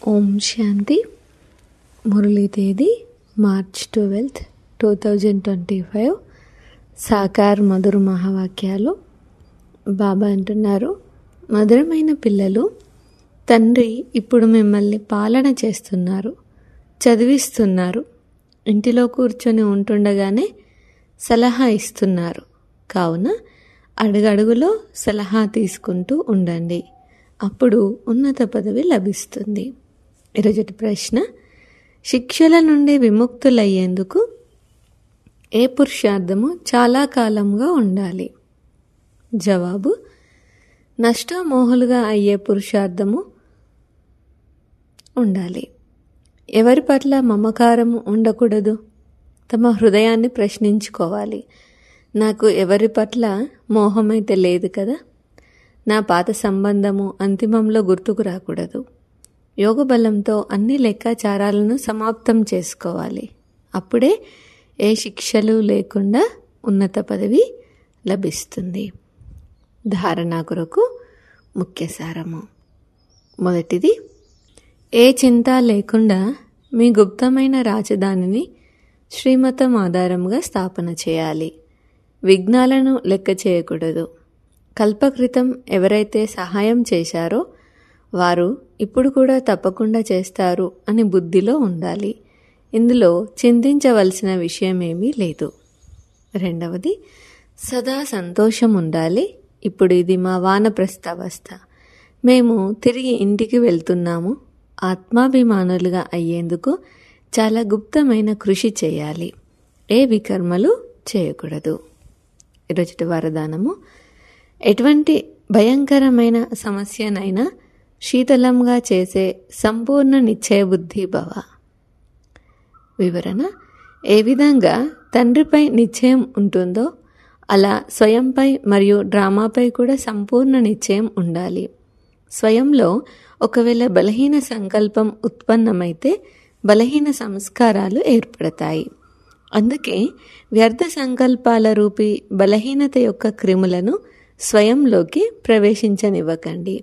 ఓం శాంతి మురళీ తేదీ March twelfth two thousand twenty five సాకార్ మధుర మహావాక్యాలు బాబా అంటున్నారు మధురమైన పిల్లలు తండ్రి ఇప్పుడు మిమ్మల్ని పాలన చేస్తున్నారు చదివిస్తున్నారు ఇంటిలో కూర్చొని ఉంటుండగానే సలహా ఇస్తున్నారు కావున అడుగడుగులో సలహా తీసుకుంటూ ఉండండి అప్పుడు ఉన్నత పదవి లభిస్తుంది ఈరోజుటి ప్రశ్న శిక్షల నుండి విముక్తులయ్యేందుకు ఏ పురుషార్థము చాలా కాలంగా ఉండాలి జవాబు నష్టమోహులుగా అయ్యే పురుషార్థము ఉండాలి ఎవరి పట్ల మమకారము ఉండకూడదు తమ హృదయాన్ని ప్రశ్నించుకోవాలి నాకు ఎవరి పట్ల మోహమైతే లేదు కదా నా పాత సంబంధము అంతిమంలో గుర్తుకు రాకూడదు యోగ బలంతో అన్ని లెక్కాచారాలను సమాప్తం చేసుకోవాలి అప్పుడే ఏ శిక్షలు లేకుండా ఉన్నత పదవి లభిస్తుంది ధారణ కొరకు ముఖ్య సారము మొదటిది ఏ చింత లేకుండా మీ గుప్తమైన రాజధానిని శ్రీమతం ఆధారంగా స్థాపన చేయాలి విఘ్నాలను లెక్క చేయకూడదు కల్పకృతం ఎవరైతే సహాయం చేశారో వారు ఇప్పుడు కూడా తప్పకుండా చేస్తారు అని బుద్ధిలో ఉండాలి ఇందులో చింతించవలసిన విషయమేమీ లేదు రెండవది సదా సంతోషం ఉండాలి ఇప్పుడు ఇది మా వానప్రస్థావస్థ మేము తిరిగి ఇంటికి వెళ్తున్నాము ఆత్మాభిమానులుగా అయ్యేందుకు చాలా గుప్తమైన కృషి చేయాలి ఏ వికర్మలు చేయకూడదు ఈరోజుటి వరదానము ఎటువంటి భయంకరమైన సమస్యనైనా శీతలంగా చేసే సంపూర్ణ నిశ్చయబుద్ధి భవ వివరణ ఏ విధంగా తండ్రిపై నిశ్చయం ఉంటుందో అలా స్వయంపై మరియు డ్రామాపై కూడా సంపూర్ణ నిశ్చయం ఉండాలి స్వయంలో ఒకవేళ బలహీన సంకల్పం ఉత్పన్నమైతే బలహీన సంస్కారాలు ఏర్పడతాయి అందుకే వ్యర్థ సంకల్పాల రూపీ బలహీనత యొక్క క్రిములను స్వయంలోకి ప్రవేశించనివ్వకండి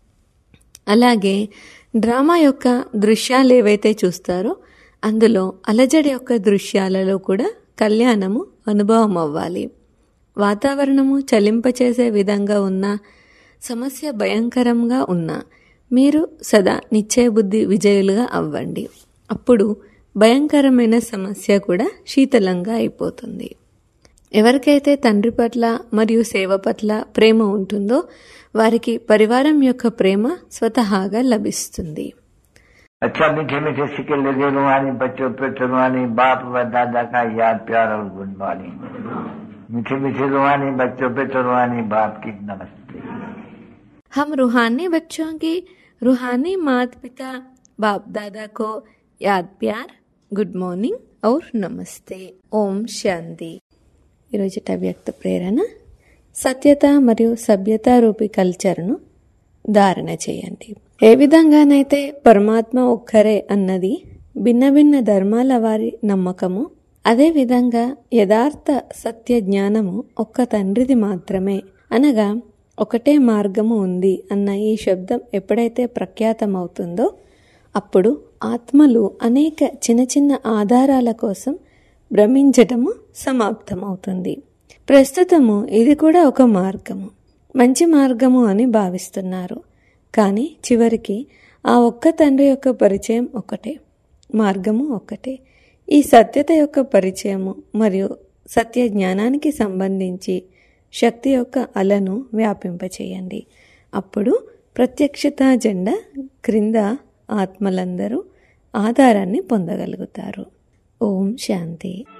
అలాగే డ్రామా యొక్క దృశ్యాలు ఏవైతే చూస్తారో అందులో అలజడి యొక్క దృశ్యాలలో కూడా కళ్యాణము అనుభవం అవ్వాలి వాతావరణము చలింపచేసే విధంగా ఉన్న సమస్య భయంకరంగా ఉన్న మీరు సదా నిశ్చయబుద్ధి విజయులుగా అవ్వండి అప్పుడు భయంకరమైన సమస్య కూడా శీతలంగా అయిపోతుంది ఎవరికైతే తండ్రి పట్ల మరియు సేవ పట్ల ప్రేమ ఉంటుందో వారికి పరివారం యొక్క ప్రేమ స్వతహాగా లభిస్తుంది अच्छा मीठे मीठे सिक्के लगे रुहानी बच्चों पे रुहानी बाप व दादा का याद प्यार और गुड मॉर्निंग मीठे मीठे रुहानी बच्चों पे रुहानी बाप की नमस्ते हम रूहानी बच्चों की रूहानी माता पिता बाप दादा को याद प्यार గుడ్ మార్నింగ్ ఔర్ నమస్తే ఓం శాంతి ఈరోజుట వ్యక్త ప్రేరణ సత్యత మరియు సభ్యత రూపి కల్చర్ను ధారణ చేయండి ఏ విధంగానైతే పరమాత్మ ఒక్కరే అన్నది భిన్న భిన్న ధర్మాల వారి నమ్మకము అదే విధంగా యథార్థ సత్య జ్ఞానము ఒక్క తండ్రిది మాత్రమే అనగా ఒకటే మార్గము ఉంది అన్న ఈ శబ్దం ఎప్పుడైతే ప్రఖ్యాతమవుతుందో అప్పుడు ఆత్మలు అనేక చిన్న చిన్న ఆధారాల కోసం భ్రమించటము సమాప్తమవుతుంది ప్రస్తుతము ఇది కూడా ఒక మార్గము మంచి మార్గము అని భావిస్తున్నారు కానీ చివరికి ఆ ఒక్క తండ్రి యొక్క పరిచయం ఒకటే మార్గము ఒకటే ఈ సత్యత యొక్క పరిచయము మరియు సత్య జ్ఞానానికి సంబంధించి శక్తి యొక్క అలను వ్యాపింపచేయండి అప్పుడు ప్రత్యక్షత జెండా క్రింద ఆత్మలందరూ ఆధారాన్ని పొందగలుగుతారు ఓం శాంతి